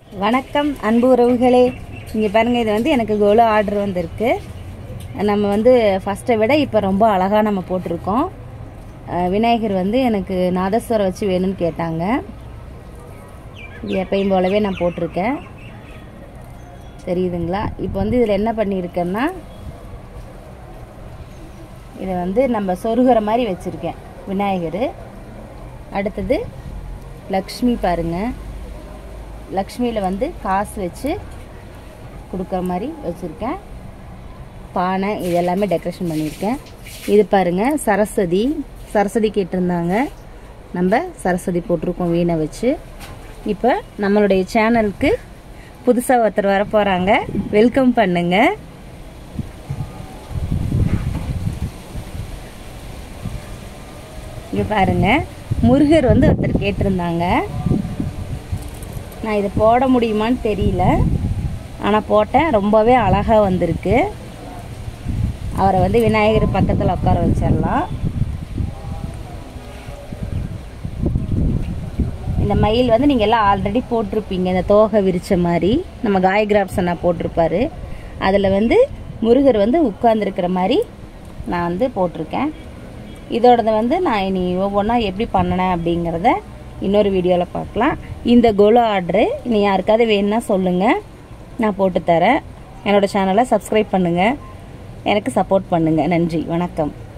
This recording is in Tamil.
வணக்கம் அன்பு உறவுகளே இங்கே பாருங்கள் இது வந்து எனக்கு கோலோ ஆர்டர் வந்திருக்கு நம்ம வந்து ஃபஸ்ட்டை விட இப்போ ரொம்ப அழகாக நம்ம போட்டிருக்கோம் அஹ் விநாயகர் வந்து எனக்கு நாதஸ்வரம் வச்சு வேணும்னு கேட்டாங்க இது எப்பயும் போலவே நான் போட்டிருக்கேன் தெரியுதுங்களா இப்போ வந்து இதில் என்ன பண்ணியிருக்கேன்னா இதை வந்து நம்ம சொருகிற மாதிரி வச்சுருக்கேன் விநாயகர் அடுத்தது லக்ஷ்மி பாருங்கள் லக்ஷ்மியில் வந்து காசு வச்சு கொடுக்குற மாதிரி வச்சுருக்கேன் பானை இது எல்லாமே டெக்கரேஷன் பண்ணியிருக்கேன் இது பாருங்கள் சரஸ்வதி சரஸ்வதி கேட்டிருந்தாங்க நம்ம சரஸ்வதி போட்டிருக்கோம் வீணை வச்சு இப்போ நம்மளுடைய சேனலுக்கு புதுசாக ஒருத்தர் வர போகிறாங்க வெல்கம் பண்ணுங்க இங்கே பாருங்க முருகர் வந்து ஒருத்தர் கேட்டிருந்தாங்க நான் இதை போட முடியுமான்னு தெரியல ஆனால் போட்டேன் ரொம்பவே அழகாக வந்திருக்கு அவரை வந்து விநாயகர் பக்கத்தில் உட்கார வச்சிடலாம் இந்த மயில் வந்து நீங்கள் எல்லாம் ஆல்ரெடி போட்டிருப்பீங்க இந்த தோகை விரிச்ச மாதிரி நம்ம காயகிராப்ஸ் நான் போட்டிருப்பாரு அதில் வந்து முருகர் வந்து உட்கார்ந்துருக்கிற மாதிரி நான் வந்து போட்டிருக்கேன் இதோடது வந்து நான் இனி ஒவ்வொன்றா எப்படி பண்ணினேன் அப்படிங்கிறத இன்னொரு வீடியோவில் பார்க்கலாம் இந்த கோலோ ஆர்டரு இனி யாருக்காவது வேணும்னா சொல்லுங்கள் நான் போட்டு தரேன் என்னோடய சேனலை சப்ஸ்கிரைப் பண்ணுங்கள் எனக்கு சப்போர்ட் பண்ணுங்கள் நன்றி வணக்கம்